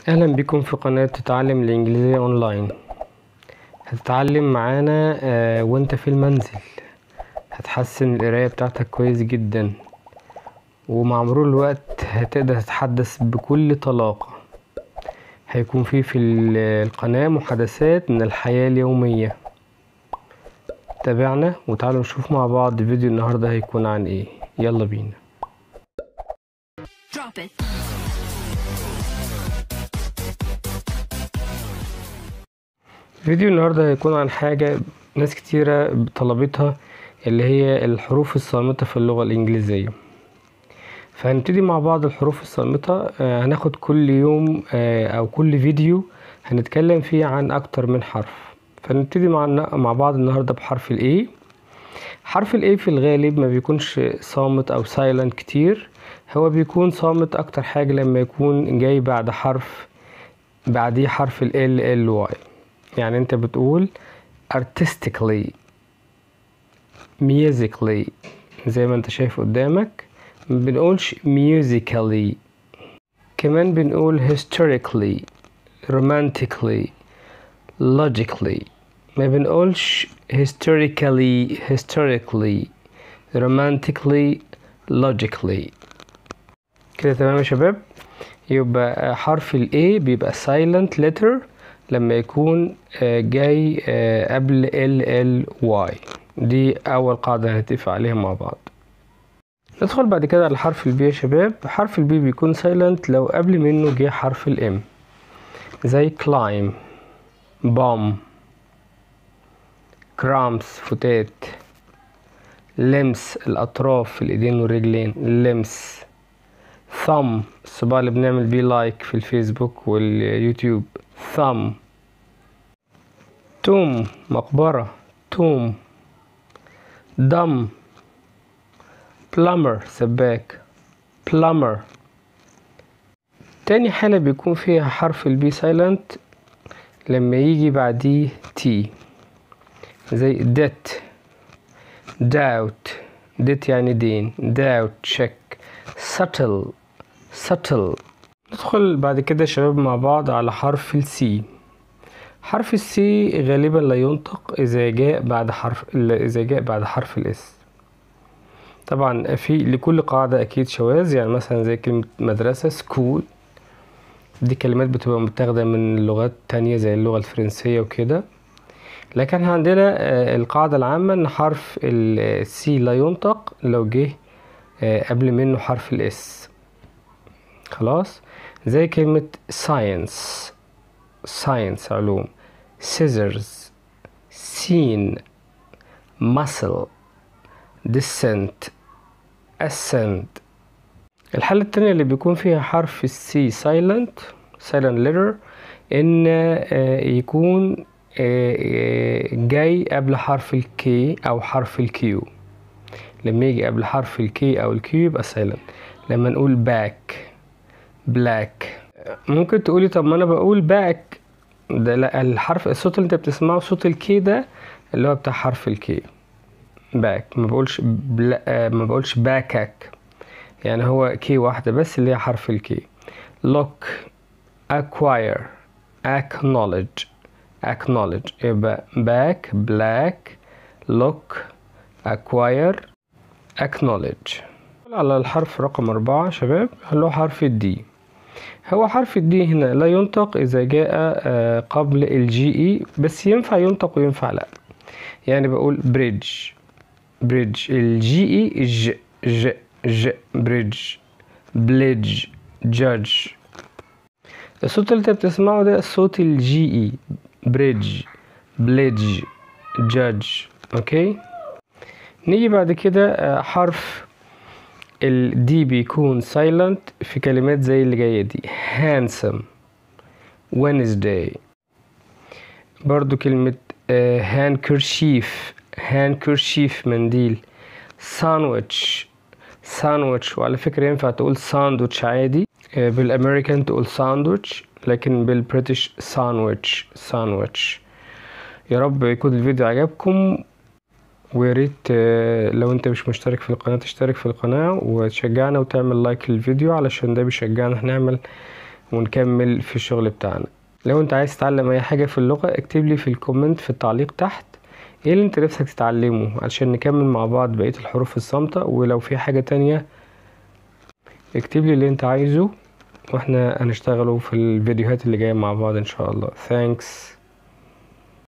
اهلا بكم في قناة تتعلم الانجليزية اونلاين هتتعلم معانا آه، وانت في المنزل هتحسن القراية بتاعتك كويس جدا ومع مرور الوقت هتقدر تتحدث بكل طلاقة هيكون في في ال- القناة محادثات من الحياة اليومية تابعنا وتعالوا نشوف مع بعض فيديو النهاردة هيكون عن ايه يلا بينا Drop it. فيديو النهاردة هيكون عن حاجة ناس كتيرة طلبتها اللي هي الحروف الصامتة في اللغة الإنجليزية فهنبتدي مع بعض الحروف الصامتة آه، هناخد كل يوم آه، أو كل فيديو هنتكلم فيه عن أكتر من حرف فنبتدي مع مع بعض النهاردة بحرف ال A حرف ال A في الغالب ما بيكونش صامت أو سايلنت كتير هو بيكون صامت أكتر حاجة لما يكون جاي بعد حرف بعديه حرف ال L L Y يعني انت بتقول artistically musically زي ما انت شايف قدامك ما بنقولش musically كمان بنقول historically romantically logically ما بنقولش historically historically romantically logically كده تمام يا شباب يبقى حرف ال A بيبقى silent letter لما يكون آه، جاي آه، قبل ال ال واي دي أول قاعدة هنتفق عليها مع بعض ندخل بعد كده على حرف البي يا شباب حرف البي بيكون silent لو قبل منه جه حرف الام زي climb bomb cramps فتات لمس الأطراف في الإيدين والرجلين لمس thumb الصباع اللي بنعمل بيه لايك في الفيسبوك واليوتيوب thumb توم مقبرة توم دم plumber سباك plumber تاني حالة بيكون فيها حرف البي سايلنت لما يجي بعديه تي زي debt doubt debt يعني دين doubt check subtle subtle ندخل بعد كده يا شباب مع بعض على حرف السي حرف السي غالبا لا ينطق إذا جاء بعد حرف إلا إذا جاء بعد حرف الإس طبعا في لكل قاعدة أكيد شواذ يعني مثلا زي كلمة مدرسة سكول دي كلمات بتبقى متاخدة من لغات تانية زي اللغة الفرنسية وكده لكن عندنا آه، القاعدة العامة إن حرف السي لا ينطق لو جه آه، قبل منه حرف الإس خلاص زي كلمة science science علوم scissors scene muscle descent ascent الحالة التانية اللي بيكون فيها حرف السي silent silent letter إن آه، يكون آه، آه، جاي قبل حرف الكي أو حرف الكيو لما يجي قبل حرف الكي أو الكيو يبقى silent لما نقول back black ممكن تقولي طب ما أنا بقول back ده لا الحرف الصوت اللي انت بتسمعه صوت الكي ده اللي هو بتاع حرف الكي باك ما بقولش بلا آه، ما بقولش باكك يعني هو كي واحدة بس اللي هي حرف الكي look acquire acknowledge acknowledge يبقى back black look acquire acknowledge على الحرف رقم أربعة شباب اللي هو حرف الدي هو حرف الدي هنا لا ينطق إذا جاء آه، قبل الجي إي بس ينفع ينطق وينفع لأ يعني بقول بريدج بريدج الجي إي ج ج ج بريدج بليدج جادج الصوت اللي انت بتسمعه ده صوت الجي إي بريدج بليدج جادج أوكي نيجي بعد كده آه، حرف الدي بيكون silent في كلمات زي اللي جاية دي handsome Wednesday برضو كلمة آه، handkerchief handkerchief منديل sandwich sandwich وعلى فكرة ينفع تقول ساندوتش عادي آه، بالامريكان تقول ساندوتش لكن بالبريتش ساندويتش ساندويتش يا رب يكون الفيديو عجبكم ويا ريت آه، لو انت مش مشترك في القناة تشترك في القناة وتشجعنا وتعمل لايك للفيديو علشان ده بيشجعنا نعمل ونكمل في الشغل بتاعنا لو انت عايز تتعلم اي حاجة في اللغة اكتب لي في الكومنت في التعليق تحت ايه اللي انت نفسك تتعلمه علشان نكمل مع بعض بقية الحروف الصامتة ولو في حاجة تانية اكتب لي اللي انت عايزه واحنا هنشتغله في الفيديوهات اللي جاية مع بعض ان شاء الله thanks